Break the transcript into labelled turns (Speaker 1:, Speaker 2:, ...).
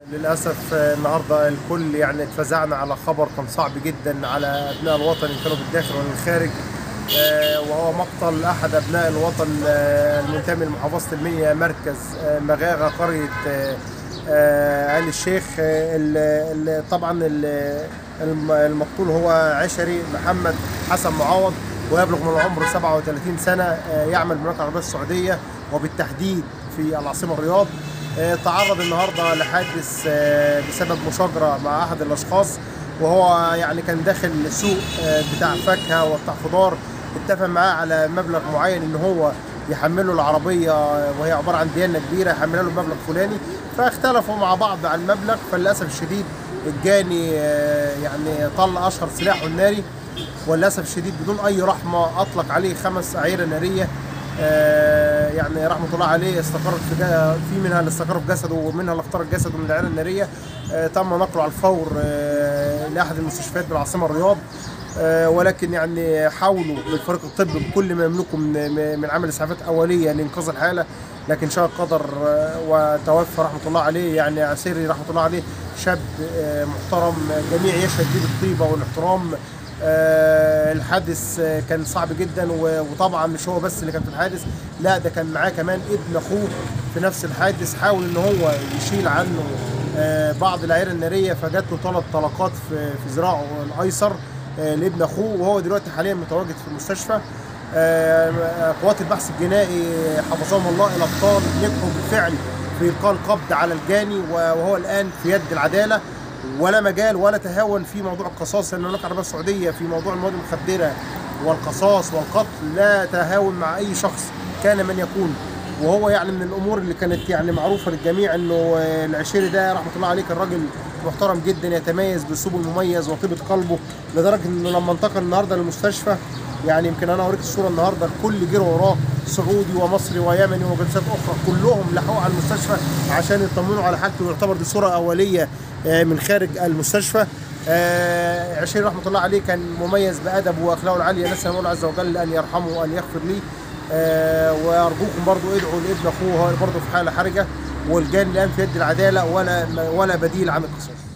Speaker 1: للاسف النهارده الكل يعني اتفزعنا على خبر كان صعب جدا على ابناء الوطن ان كانوا بالداخل ومن الخارج آه، وهو مقتل احد ابناء الوطن آه، المنتمي لمحافظه المنيا مركز آه، مغاغه قريه آه، آه، آل الشيخ آه، ال- ال- طبعا ال- الم- المقتول هو عشري محمد حسن معوض ويبلغ من العمر 37 سنه آه، يعمل بالمملكه العربيه السعوديه وبالتحديد في العاصمه الرياض آه، تعرض النهارده لحادث آه، بسبب مشاجره مع احد الاشخاص وهو يعني كان داخل سوق آه، بتاع فاكهه وبتاع خضار اتفق معاه على مبلغ معين ان هو يحمله العربيه وهي عباره عن ديانه كبيره يحملها له مبلغ فلاني فاختلفوا مع بعض على المبلغ فللاسف الشديد الجاني آه، يعني طلق اشهر سلاحه الناري وللاسف الشديد بدون اي رحمه اطلق عليه خمس اعيره ناريه آه، يعني رحمه الله عليه استقرت في جا- في منها اللي استقر في جسده ومنها اللي اخترق جسده من الاعيره الناريه آه، تم نقله على الفور آه، لاحد المستشفيات بالعاصمه الرياض آه، ولكن يعني حاولوا بالفريق الطبي بكل ما يملكه من من عمل اسعافات اوليه لانقاذ الحاله لكن شاء القدر آه، وتوفى رحمه الله عليه يعني عسيري رحمه الله عليه شاب آه، محترم جميع يشهد به بالطيبه والاحترام آه، الحادث آه، كان صعب جدا و- وطبعا مش هو بس اللي كان في الحادث لا ده كان معاه كمان ابن اخوه في نفس الحادث حاول ان هو يشيل عنه آه، بعض العيره الناريه فجات له ثلاث طلقات في في ذراعه الايسر آه، لابن اخوه وهو دلوقتي حاليا متواجد في المستشفى آه، قوات البحث الجنائي حفظهم الله الابطال نجحوا بالفعل في القاء القبض على الجاني وهو الان في يد العداله ولا مجال ولا تهاون في موضوع القصاص لان المملكه العربيه السعوديه في موضوع المواد المخدره والقصاص والقتل لا تهاون مع اي شخص كان من يكون وهو يعني من الامور اللي كانت يعني معروفه للجميع انه آه، العشيري ده رحمه الله عليه كان راجل محترم جدا يتميز باسلوبه المميز وطيبه قلبه لدرجه انه لما انتقل النهارده للمستشفى يعني يمكن انا اوريك الصوره النهارده الكل جرى وراه سعودي ومصري ويمني وجنسيات اخرى كلهم لحقوا على المستشفى عشان يطمنوا على حالته ويعتبر دي صوره اوليه آه، من خارج المستشفى آه، عشير رحمه الله عليه كان مميز بادبه واخلاقه العاليه نسال الله عز وجل ان يرحمه وان يغفر لي آه، وارجوكم برضو ادعوا لابن اخوه هو برضو في حاله حرجه والجان الان في يد العداله ولا ولا بديل عن القصاص